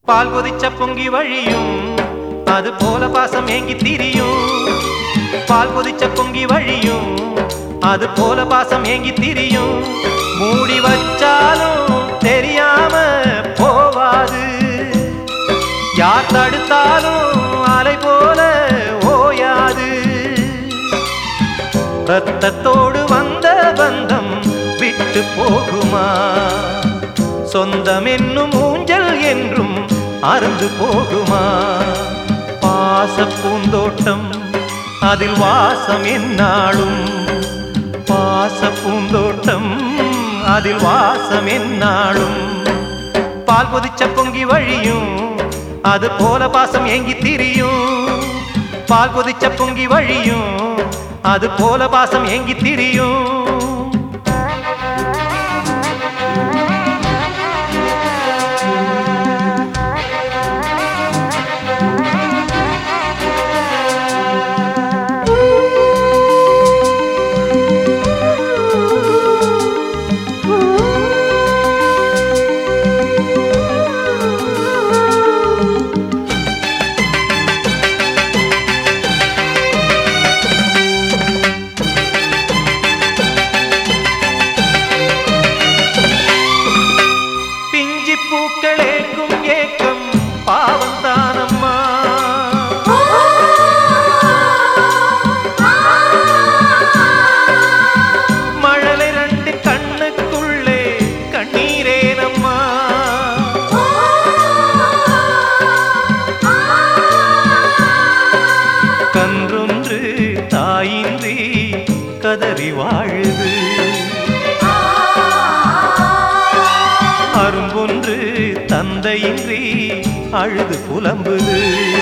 பால் கொதிச்ச பொங்கி வழியும் அது போல பாசம் ஏங்கி திரியும் பால் கொதிச்ச பொங்கி வழியும் அது போல பாசம் ஏங்கி திரியும் மூடி வச்சாலும் தெரியாம போவாது யார் தடுத்தாலும் அலை போல ஓயாது ரத்தத்தோடு வந்த பந்தம் விட்டு போகுமா சொந்தம் என்னும் ஊஞ்சல் என்றும் அருந்து போகுமா பாச பூந்தோட்டம் அதில் வாசம் என்னாலும் பாச பூந்தோட்டம் அதில் வாசம் என்னாலும் பால் கொதிச்ச பொங்கி வழியும் அது போல பாசம் ஏங்கி திரியும் பால் கொதிச்ச பொங்கி வழியும் அது போல பாசம் ஏங்கி திரியும் பிஞ்சி பூக்களேக்கும் ஏக்கம் பாவம் தானம்மா மழலை ரெண்டு கண்ணுக்குள்ளே கண்ணீரேனம்மா கன்றொன்று தாயின்றி கதறி வாழுது அரும்பொன்று தந்தையின்றி அழுது புலம்புது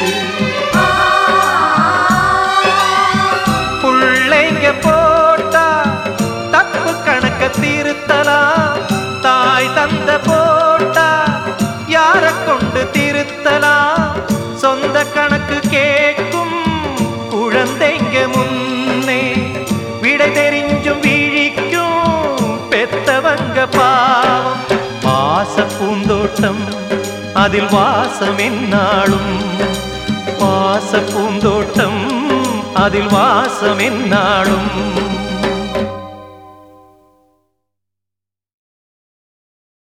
புள்ளைங்க போட்டா தப்பு கணக்க திருத்தலாம் தாய் தந்த போட்டா யார கொண்டு திருத்தலாம் சொந்த கணக்கு கேட்கும் குழந்தைங்க முன்னே விடை தெரிஞ்சும் விழிக்கும் பெத்தவங்க பாவம் பாச பூந்தோட்டம் அதில் வாசம் என்னாலும் பாச பூந்தோட்டம் அதில் வாசம் என்னாலும்